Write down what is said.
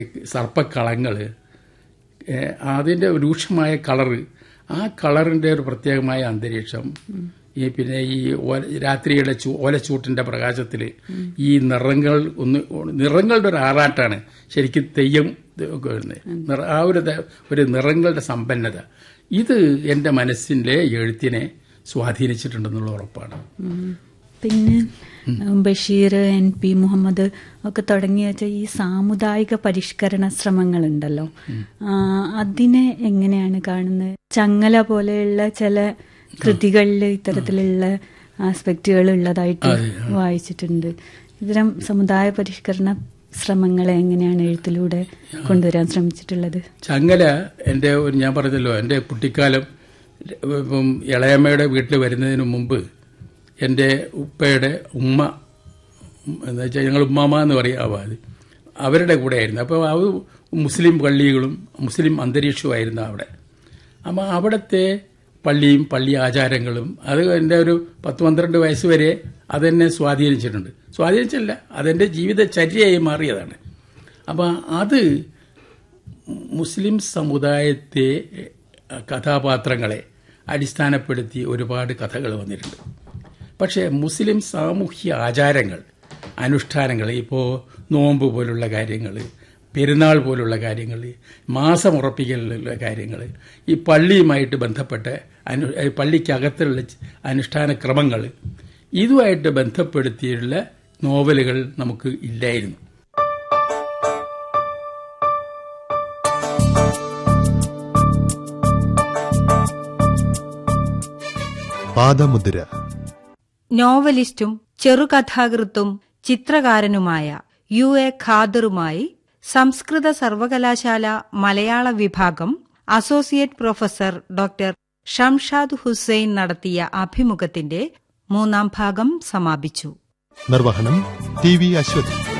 സർപ്പക്കളങ്ങൾ അതിൻ്റെ രൂക്ഷമായ കളറ് ആ കളറിൻ്റെ ഒരു പ്രത്യേകമായ അന്തരീക്ഷം ഈ പിന്നെ ഈ ഓല- രാത്രിയുടെ ചൂ ഓലച്ചൂട്ടിന്റെ പ്രകാശത്തിൽ ഈ നിറങ്ങൾ ഒന്ന് നിറങ്ങളുടെ ഒരു ആറാട്ടാണ് ശരിക്കും തെയ്യം ഒക്കെ വരുന്നത് നിറ- ആ ഒരു ത- ഒരു നിറങ്ങളുടെ സമ്പന്നത ഇത് എൻ്റെ മനസ്സിൻ്റെ എഴുത്തിനെ സ്വാധീനിച്ചിട്ടുണ്ടെന്നുള്ള ഉറപ്പാണ് പിന്നെ ബഷീർ എൻ പി മുഹമ്മദ് ഒക്കെ തുടങ്ങി വെച്ച ഈ സാമുദായിക പരിഷ്കരണ ശ്രമങ്ങളുണ്ടല്ലോ ആ, അതിനെ എങ്ങനെയാണ് കാണുന്നത് ചങ്ങല പോലെയുള്ള ചില കൃതികളിൽ ഇത്തരത്തിലുള്ള ആസ്പെക്റ്റുകൾ ഉള്ളതായിട്ട് വായിച്ചിട്ടുണ്ട് ഇത്തരം സമുദായ പരിഷ്കരണ ശ്രമങ്ങളെ എങ്ങനെയാണ് എഴുത്തിലൂടെ കൊണ്ടുവരാൻ ശ്രമിച്ചിട്ടുള്ളത് ചങ്ങല എൻ്റെ ഒരു ഞാൻ പറഞ്ഞല്ലോ എൻ്റെ കുട്ടിക്കാലം ഇപ്പം ഇളയമ്മയുടെ വീട്ടിൽ വരുന്നതിന് മുമ്പ് എൻ്റെ ഉപ്പയുടെ ഉമ്മ എന്ന് വെച്ചാൽ ഞങ്ങൾ ഉമ്മാമ എന്ന് പറയാം അത് അവരുടെ കൂടെ ആയിരുന്നു അപ്പോൾ അത് മുസ്ലിം പള്ളികളും മുസ്ലിം അന്തരീക്ഷമായിരുന്നു അവിടെ അപ്പോൾ അവിടുത്തെ പള്ളിയും പള്ളി ആചാരങ്ങളും അത് എൻ്റെ ഒരു പത്ത് പന്ത്രണ്ട് വയസ്സ് വരെ അതെന്നെ സ്വാധീനിച്ചിട്ടുണ്ട് സ്വാധീനിച്ചല്ല അതെൻ്റെ ജീവിതചര്യയായി മാറിയതാണ് അപ്പോൾ അത് മുസ്ലിം സമുദായത്തെ കഥാപാത്രങ്ങളെ അടിസ്ഥാനപ്പെടുത്തി ഒരുപാട് കഥകൾ വന്നിട്ടുണ്ട് പക്ഷേ മുസ്ലിം സാമൂഹ്യ ആചാരങ്ങൾ അനുഷ്ഠാനങ്ങൾ ഇപ്പോൾ നോമ്പ് പോലുള്ള കാര്യങ്ങൾ പെരുന്നാൾ പോലുള്ള കാര്യങ്ങൾ മാസമുറപ്പിക്കലുള്ള കാര്യങ്ങൾ ഈ പള്ളിയുമായിട്ട് ബന്ധപ്പെട്ട അനു പള്ളിക്കകത്തുള്ള അനുഷ്ഠാന ക്രമങ്ങൾ ഇതുമായിട്ട് ബന്ധപ്പെടുത്തിയുള്ള നോവലുകൾ നമുക്ക് ഇല്ലായിരുന്നു പാദമുദ്ര നോവലിസ്റ്റും ചെറുകഥാകൃത്തും ചിത്രകാരനുമായ യു എ ഖാദറുമായി സംസ്കൃത സർവകലാശാല മലയാള വിഭാഗം associate professor doctor Shamshad Hussain നടത്തിയ അഭിമുഖത്തിന്റെ മൂന്നാം ഭാഗം സമാപിച്ചു നിർവഹണം ടി വി അശ്വതി